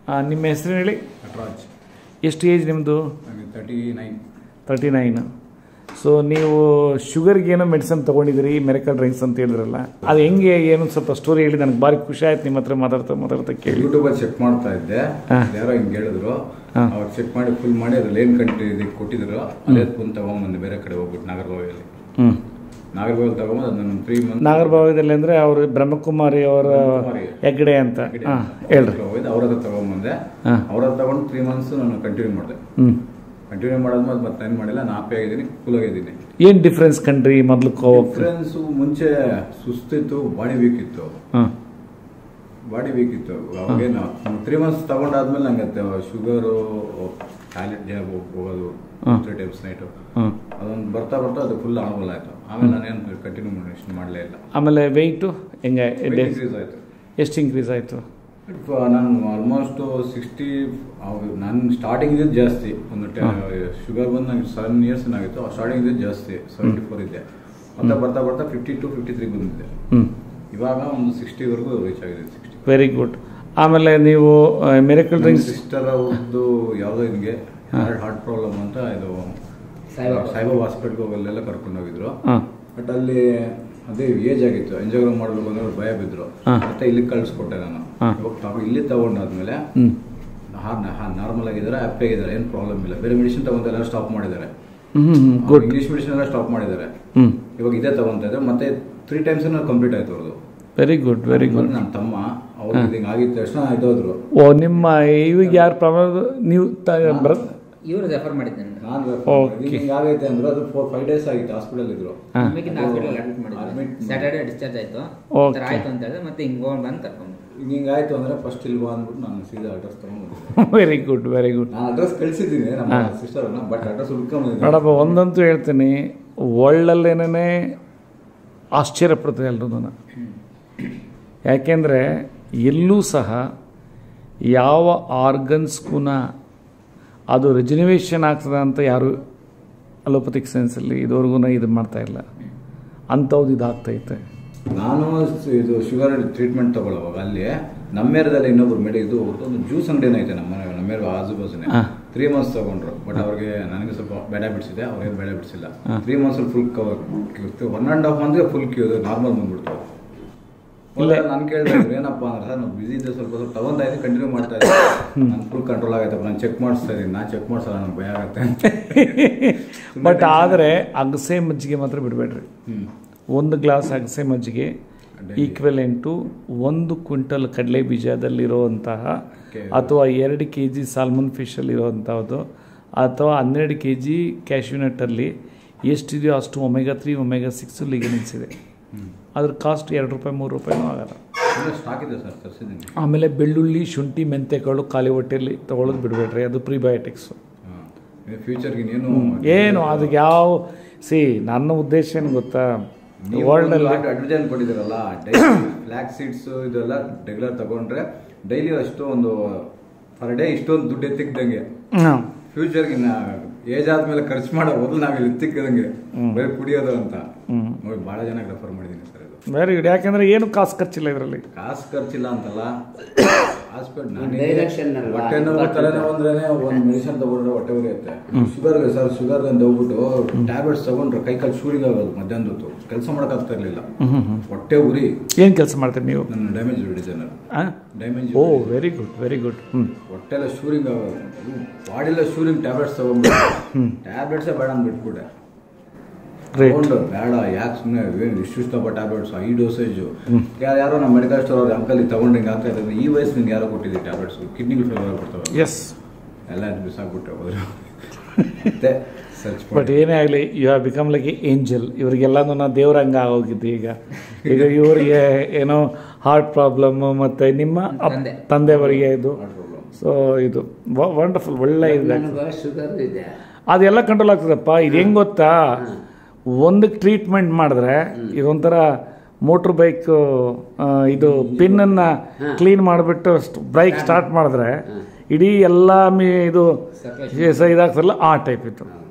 ಆ, ನಿಮ್ಮ ಹೆಸರು ಹೇಳಿ ನಟರಾಜ್ ಎಷ್ಟು ಏಜ್ ನಿಮ್ಮದು ನನಗೆ thirty nine thirty nine so ನೀವು ಶುಗರ್ಗೆ ಏನೋ ಮೆಡಿಸನ್ ತೊಗೊಂಡಿದ್ದೀರಿ ಮೆರಿಕಲ್ ಡ್ರಿಂಕ್ಸ್ ಅಂತ ಹೇಳಿದ್ರಲ್ಲ ಅದು ಹೆಂಗೆ ಏನು ಸ್ವಲ್ಪ ಸ್ಟೋರಿ ಹೇಳಿ ನನಗೆ ಭಾರಿ ಖುಷಿ ಆಯ್ತು ನಿಮ್ಮ ಹತ್ರ ಮಾತಾಡ್ತಾ ಮಾತಾಡ್ತಾ ಕೇಳಿ ಯೂಟ್ಯೂಬಲ್ಲಿ ಚೆಕ್ ಮಾಡ್ತಾ ಇದ್ದೆ ಹಾ. ಯಾರೋ ಹಿಂಗೆ ಹೇಳಿದ್ರು ಹಾ. ಅವ್ರು ಚೆಕ್ ಮಾಡಿ ಫುಲ್ ಮಾಡಿ ಅದ್ರಲ್ಲಿ ಏನು ಕಂಟ್ರಿ ಇದಕ್ಕೆ ಕೊಟ್ಟಿದ್ರು ಅದೇ ಬಂದು ತಗೊಂಬಂದೆ ಬೇರೆ ಕಡೆ ಹೋಗ್ಬಿಟ್ಟು ನಾಗರಬಾವಿಯಲ್ಲಿ ಹ್ಞೂ ನಾಗರಬಾವಿಯಲ್ಲಿ ತಗೊಂಬಂದು ಅದು ನನ್ನ ತ್ರೀ ಮಂತ್ ನಾಗರಭಾವದಲ್ಲಿ ಅಂದರೆ ಅವರು ಬ್ರಹ್ಮಕುಮಾರಿ ಅವರ ಬ್ರಹ್ಮಕುಮಾರಿ. ಹೆಗ್ಡೆ ಅಂತ ಹಾಂ ಹೇಳ್ರಿ ಹೋಗಿದ್ದು ಅವ್ರ ಹತ್ರ ತಗೊಂಬಂದೆ ಹಾ. ಅವ್ರ ಹತ್ರ ತಗೊಂಡು ತ್ರೀ ಮಂತ್ಸ್ ನಾನು ಕಂಟಿನ್ಯೂ ಮಾಡಿದೆ ಹ್ಞೂ ಕಂಟಿನ್ಯೂ ಮಾಡಾದ್ಮೇಲೆ ಮತ್ತೆ ಏನು ಮಾಡಿಲ್ಲ ನಾನು happy ಆಗಿದ್ದೀನಿ ಕೂಲ್ ಆಗಿದ್ದೀನಿ ಏನು ಡಿಫ್ರೆನ್ಸ್ ಕಂಡ್ರಿ ಮೊದಲು ಕೋವಕ್ಕೆ ಡಿಫ್ರೆನ್ಸು ಮುಂಚೆ ಸುಸ್ತಿತ್ತು ಬಾಡಿ ವೀಕ್ ಇತ್ತು ಹಾಂ ಬಾಡಿ ವೀಕ್ ಇತ್ತು ಅವಾಗೇನು ತ್ರೀ ಮಂತ್ಸ್ ತಗೊಂಡಾದ್ಮೇಲೆ ನಂಗೆ ಶುಗರು ಟ್ಯಾಲೆಂಟ್ ಜಾಬ್ ಹೋಗೋದು ಹಾ. ತ್ರೀ ಟೈಮ್ಸ್ ನೈಟು ಹಾಂ ಅದೊಂದು ಬರ್ತಾ ಬರ್ತಾ ಅದು ಫುಲ್ ಅನುಕೂಲ ಆಯಿತು ಆಮೇಲೆ ನಾನೇನು ಕಂಟಿನ್ಯೂ ಮಾಡಿ ಮಾಡಲೇ ಇಲ್ಲ ಆಮೇಲೆ ವೆಯ್ಟು ಹೆಂಗೆ ಇನ್ಕ್ರೀಸ್ ಆಯಿತು ಎಷ್ಟು ಇನ್ಕ್ರೀಸ್ ಆಯಿತು ನಾನು ಆಲ್ಮೋಸ್ಟ್ ಸಿಕ್ಸ್ಟಿ ನಾನು ಸ್ಟಾರ್ಟಿಂಗ್ ಇದ್ದು ಜಾಸ್ತಿ ಒಂದು ಶುಗರ್ ಬಂದು ನಂಗೆ ಸೆವೆನ್ ಇಯರ್ಸ್ ಏನಾಗಿತ್ತು ಸ್ಟಾರ್ಟಿಂಗ್ ಇದ್ದು ಜಾಸ್ತಿ ಸೆವೆಂಟಿ ಫೋರ್ ಇದ್ದೆ ಮತ್ತೆ ಬರ್ತಾ ಬರ್ತಾ ಫಿಫ್ಟಿ ಟು ಫಿಫ್ಟಿ ತ್ರೀ ಬಂದಿದೆ ಹ್ಞೂ ಇವಾಗ ಒಂದು ಸಿಕ್ಸ್ಟಿವರೆಗೂ ರೀಚ್ ಆಗಿದೆ ಸಿಕ್ಸ್ಟಿ ವೆರಿ ಗುಡ್ ಆಮೇಲೆ ನೀವು ಮೆರಿಕಲ್ ಡ್ರಿಂಕ್ಸ್ ಸಿಸ್ಟರ್ ಅವ್ರದ್ದು ಯಾವುದೋ ಹಿಂಗೆ ಹಾರ್ಟ್ ಪ್ರಾಬ್ಲಮ್ ಅಂತ ಇದು ಸಾಯಿಬಾಬಾ ಹಾಸ್ಪಿಟ್ಲ್ಗೆ ಹೋಗಲ್ಲೆಲ್ಲ ಕರ್ಕೊಂಡು ಹೋಗಿದ್ರು ಹಾಂ ಬಟ್ ಅಲ್ಲಿ ಅದೇ ಏಜ್ ಆಗಿತ್ತು ಎಂಜಾಯ್ ಮಾಡ್ಬೇಕು ಅಂದ್ರೆ ಅವ್ರು ಭಯ ಬಿದ್ರು ಹಾ. ಮತ್ತೆ ಇಲ್ಲಿ ಕಳಿಸ್ಕೊಟ್ಟೆ ನಾನು ಹಾ. ಇವಾಗ ತಗೊ- ಇಲ್ಲಿ ತಗೊಂಡಾದ್ಮೇಲೆ ಹ್ಞೂ ನಾರ್ಮಲ್ ಆಗಿದ್ದಾರೆ ಹ್ಯಾಪಿ ಆಗಿದ್ದಾರೆ ಏನು ಪ್ರಾಬ್ಲಮ್ ಇಲ್ಲ ಬೇರೆ ಮೆಡಿಸಿನ್ ತಗೊಂತ ಎಲ್ಲ ಸ್ಟಾಪ್ ಮಾಡಿದ್ದಾರೆ ಹ್ಞೂ ಹ್ಞೂ ಗುಡ್ ಇಂಗ್ಲಿಷ್ ಮೆಡಿಸಿನ್ ಎಲ್ಲ ಸ್ಟಾಪ್ ಮಾಡಿದ್ದಾರೆ ಹ್ಞೂ ಇವಾಗ ಇದೇ ತಗೊಂತ ಇದ್ದಾರೆ ಮತ್ತೆ ತ್ರೀ ಟೈಮ್ಸ್ ಕಂಪ್ಲೀಟ್ ಆಯ್ತು ಅವ್ರದ್ದು ವೆರಿ ಗುಡ್ ವೆರಿ ಗುಡ್ ನನ್ನ ತಮ್ಮ ಅವ್ರಿಗೆ ಹಿಂಗೆ ಆಗಿದ ತಕ್ಷಣ ಇದಾದ್ರು ಓ ನಿಮ್ಮ ಇವಾಗ ಯಾರು ಪ್ರಾಬ್ಲಮ್ ನೀವು ತ ಬ್ರ ಇವರು ರೆಫರ್ ಮಾಡಿದ್ದೇನೆ ನಾನು Okay. ಹಿಂಗೆ ಆಗೈತೆ ಅಂದ್ರೆ ಅದು ಫೋರ್ ಫೈವ್ ಡೇಸ್ ಆಗಿತ್ತು ಹಾಸ್ಪಿಟಲ್ ಇದ್ರು ಹಾಂ ನಮಗಿಂತ ಹಾಸ್ಪಿಟಲ್ ಅಡ್ಮಿಟ್ Admit ಮಾಡಿದ್ದೆ ಮಾಡಿ. ಸ್ಯಾಟರ್ಡೆ ಡಿಸ್ಚಾರ್ಜ್ ಆಯ್ತು Okay. ಒಂಥರ ಆಯ್ತು ಅಂತ ಹೇಳಿದ್ರೆ ಮತ್ತೆ ಹಿಂಗ್ ಹೋಗಿ ಬಂದು ಕರ್ಕೊಂಡು ಹಿಂಗೆ ಹಿಂಗಾಯ್ತು ಅಂದ್ರೆ ಫಸ್ಟ್ ಇಲ್ಲಿ ಬಾ ಅಂದ್ಬಿಟ್ಟು ನಾನು ಸೀದಾ ಅಡ್ರೆಸ್ ತಗೊಂಡ್ಬಂದಿದ್ದೆ ವೆರಿ ಗುಡ್ ವೆರಿ ಗುಡ್ ನಾನು ಅಡ್ರೆಸ್ ಕಳಿಸಿದ್ದೀನಿ ನಮ್ಮ ಸಿಸ್ಟರ್ನ ಬಟ್ ಅಡ್ರೆಸ್ ಹುಡ್ಕೊಂಬಂದಿದ್ದೆ ನೋಡಪ್ಪ ಒಂದಂತೂ ಹೇಳ್ತೀನಿ ಒಳ್ಳಲ್ಲೇನೇ ಆಶ್ಚರ್ಯಪಡ್ತದೆ ಎಲ್ರೂ ಯಾಕೆಂದರೆ ಎಲ್ಲೂ ಸಹ ಯಾವ ಆರ್ಗನ್ಸ್ಗೂ ಅದು ರಿಜನಿವೇಷನ್ ಆಗ್ತದೆ ಅಂತ ಯಾರು ಅಲೋಪತಿಕ್ ಸೈನ್ಸಲ್ಲಿ ಇದುವರೆಗೂ ಇದು ಮಾಡ್ತಾ ಇಲ್ಲ ಅಂಥವ್ದು ಇದಾಗ್ತೈತೆ ನಾನು ಸ್- ಇದು ಶುಗರ್ ಟ್ರೀಟ್ಮೆಂಟ್ ತಗೊಳ್ಳೋವಾಗ ಅಲ್ಲಿ ನಮ್ಮ ಏರಿಯಾದಲ್ಲಿ ಇನ್ನೊಬ್ರು ಮೇಡಿ ಇದು ಒಂದು ಜ್ಯೂಸ್ ಅಂಗಡಿನ ಐತೆ ನಮ್ಮ ಮನೆ ನಮ್ಮ ಏರಿಯಾ ಆಜು ಬಾಜುನೆ ಹಾ. ತ್ರೀ ಮಂತ್ಸ್ ತಗೊಂಡ್ರು ಬಟ್ ಅವ್ರಿಗೆ ನನಗೆ ಸ್ವಲ್ಪ ಬೇಡ ಬಿಡಿಸಿದೆ ಅವ್ರಿಗೆ ಬೇಡ ಬಿಡಿಸಿಲ್ಲ ಹಾ. Three months full cover one and half ಮಂತ್ಗೆ ಫುಲ್ ಕ್ಯೂ ನಾರ್ಮಲ್ ಬಂದ್ಬಿಡ್ತು ಇಲ್ಲ. ನಾನು ಕೇಳಿದೆ ಏನಪ್ಪ ಅಂದ್ರೆ ಸರ್ ನಾವು ಬಿಸಿ ಇದ್ದೆ ಸ್ವಲ್ಪ ಸ್ವಲ್ಪ ತಗೊಂತಾ ಇದ್ದೀನಿ ಕಂಟಿನ್ಯೂ ಮಾಡ್ತಾ ಇದ್ದೀನಿ ನಾನು ಫುಲ್ ಕಂಟ್ರೋಲ್ ಆಗೈತಪ್ಪ ನಾನು ಚೆಕ್ ಮಾಡಿಸ್ತಾ ಇದ್ದೀನಿ ನಾನು ಚೆಕ್ ಮಾಡಿಸಲ್ಲ ನನಗೆ ಭಯ ಆಗುತ್ತೆ ಬಟ್ ಆದರೆ ಅಗಸೆ ಮಜ್ಜಿಗೆ ಮಾತ್ರ ಬಿಡಬೇಡ್ರಿ ಹ್ಮ್. ಒಂದು ಗ್ಲಾಸ್ ಅಗಸೆ ಮಜ್ಜಿಗೆ Daily. ಈಕ್ವಲೆಂಟು ಒಂದು ಕ್ವಿಂಟಲ್ ಕಡಲೆ ಬೀಜದಲ್ಲಿರುವಂತಹ Okay. ಅಥವಾ ಎರಡು ಕೆ ಜಿ ಸಾಲ್ಮನ್ ಫಿಶಲ್ಲಿರುವಂಥದ್ದು ಅಥವಾ ಹನ್ನೆರಡು ಕೆ ಜಿ ಕ್ಯಾಶ್ಯೂನಟ್ಟಲ್ಲಿ ಎಷ್ಟಿದೆಯೋ ಅಷ್ಟು omega three omega six lignans ಇದೆ ಅದ್ರ ಕಾಸ್ಟ್ ಎರಡು ರೂಪಾಯಿ ಮೂರು ರೂಪಾಯಿನೂ ಆಗಲ್ಲ ಸ್ಟಾಕ್ ಇದೆ ಸರ್ ತರಿಸಿದ್ದೀನಿ ಆಮೇಲೆ ಬೆಳ್ಳುಳ್ಳಿ ಶುಂಠಿ ಮೆಂತೆಕಾಳು ಖಾಲಿ ಹೊಟ್ಟೆಯಲ್ಲಿ ತೊಗೊಳೋದು ಬಿಡಬೇಡ್ರಿ ಅದು ಪ್ರಿಬಯೋಟಿಕ್ಸ್ಸು ಫ್ಯೂಚರ್ಗೆ ನೀನು ಏನು ಅದಕ್ಕೆ ಯಾವ ಸಿ ನನ್ನ ಉದ್ದೇಶ ಏನು ಗೊತ್ತಾ ವರ್ಲ್ಡಲ್ಲಿ ಅಡ್ವರ್ಟೈಸ್ ಕೊಟ್ಟಿದ್ದೀರಲ್ಲ ಫ್ಲಾಕ್ ಸೀಡ್ಸ್ ಇದೆಲ್ಲ ರೆಗ್ಯುಲರ್ ತಗೊಂಡ್ರೆ ಡೈಲಿ ಅಷ್ಟು ಒಂದು ಪರ್ ಡೇ ಇಷ್ಟೊಂದು ದುಡ್ಡು ಎತ್ತಿಕ್ದಂಗೆ ಹಾಂ ಫ್ಯೂಚರ್ಗೆ ಏಜ್ ಆದ್ಮೇಲೆ ಖರ್ಚು ಮಾಡೋ ಮೊದಲು ನಾವಿಲ್ಲಿ ಎತ್ತಿಕ್ಕದಂಗೆ ಬರೀ ಕುಡಿಯೋದು ಅಂತ ಹ್ಮ್. ನೋಡಿ ಭಾಳ ಜನಕ್ಕೆ ರೆಫರ್ ಮಾಡಿದ್ದೀನಿ ಸರ್ ಇದು ವೆರಿ ಗುಡ್ ಯಾಕಂದ್ರೆ ಏನು ಕಾಸು ಖರ್ಚಿಲ್ಲ ಇದರಲ್ಲಿ ಕಾಸು ಖರ್ಚಿಲ್ಲ ಅಂತಲ್ಲ ಹಾಸ್ಪಿಟಲ್ Direction ಅಲ್ವಾ? ಹೊಟ್ಟೆ ನೋವು ತಲೆನೋವು ಅಂದ್ರೆ ಒಂದು ಮೆಡಿಸಿನ್ ತಗೊಂಡ್ರೆ ಹೊಟ್ಟೆ ಉರಿಯುತ್ತೆ ಶುಗರ್ ಸರ್ ಶುಗರ್ ಅಂತ ಹೋಗ್ಬಿಟ್ಟು ಟ್ಯಾಬ್ಲೆಟ್ಸ್ ತಗೊಂಡ್ರೆ ಕೈ ಕಾಲು ಶೂರಿಗೆ ಆಗೋದು ಮಧ್ಯಾಹ್ನದ ಹೊತ್ತು ಕೆಲಸ ಮಾಡೋಕ್ಕಾಗ್ತಾ ಇರಲಿಲ್ಲ ಹೊಟ್ಟೆ ಉರಿ ಏನು ಕೆಲಸ ಮಾಡ್ತೀರಿ ನೀವು ನನ್ನ ಡ್ಯಾಮೇಜ್ ಡಿಸೈನರ್ ಹಾಂ damage oh very good very good ಹ್ಞೂ ಹೊಟ್ಟೆಲ್ಲ ಶೂರಿಂಗ್ ಬಾಡಿಲ್ಲ ಶೂರಿಂಗ್ ಟ್ಯಾಬ್ಲೆಟ್ಸ್ ತಗೊಂಡ್ಬಿಟ್ಟು ಟ್ಯಾಬ್ಲೆಟ್ಸೇ ಬೇಡ ಅಂತ ಬಿಟ್ಬಿಟ್ಟೆ ಗ್ರೇಟ್ ತಗೊಂಡು ಬೇಡ ಯಾಕೆ ಸುಮ್ಮನೆ ಏನು ಇಷ್ಟು ಇಷ್ಟಪ್ಪ ಟ್ಯಾಬ್ಲೆಟ್ಸ್ ಐ ಡೋಸೇಜು ಯಾರೋ ನಮ್ಮ ಮೆಡಿಕಲ್ ಸ್ಟೋರ್ ಅವ್ರ ಅಂಕಲ್ ತಗೊಂಡು ಹಿಂಗೆ ಆಗ್ತಾ ಇದ್ದಾರೆ ಈ ವಯಸ್ಸು ನಿಂಗೆ ಯಾರೋ ಕೊಟ್ಟಿದ್ದೀವಿ ಟ್ಯಾಬ್ಲೆಟ್ಸ್ ಕಿಡ್ನಿಗೆ ಫೇಲ್ ಆಗ್ಬಿಡ್ತಾವೆ ಎಸ್ ಎಲ್ಲ ಬಿಸಾಕ್ಬಿಟ್ಟೆ ಹೋದ್ರು ಮತ್ತೆ ಸರ್ಚ್ ಬಟ್ ಏನೇ ಆಗಲಿ you have become like a angel ಇವರಿಗೆಲ್ಲನೂ ನಾ ದೇವ್ರ ಹಂಗ ಆಗೋಗಿದ್ದು ಈಗ ಈಗ ಇವರಿಗೆ ಏನೋ ಹಾರ್ಟ್ ಪ್ರಾಬ್ಲಮ್ ಮತ್ತು ನಿಮ್ಮ ಅಪ್- ತಂದೆ. ತಂದೆಯವರಿಗೆ ಇದು ಸೊ ಇದು ವಂಡರ್ಫುಲ್ ಒಳ್ಳೆ ಇದೆ ನನಗೆ ಶುಗರ್ ಇದೆ ಅದೆಲ್ಲ ಕಂಟ್ರೋಲ್ ಆಗ್ತದಪ್ಪ ಇದು ಹೆಂಗ್ ಗೊತ್ತಾ ಒಂದಕ್ಕೆ ಟ್ರೀಟ್ಮೆಂಟ್ ಮಾಡಿದ್ರೆ ಇದೊಂಥರ ಮೋಟ್ರ್ ಬೈಕ್ ಇದು ಪಿನ್ನನ್ನು ಕ್ಲೀನ್ ಮಾಡಿಬಿಟ್ಟು ಬೈಕ್ ಸ್ಟಾರ್ಟ್ ಮಾಡಿದ್ರೆ ಇಡೀ ಎಲ್ಲ ಮಿ ಇದು Circulation. ಸ- ಇದಾಗ್ತದಲ್ಲ ಆ ಟೈಪ್ ಇತ್ತು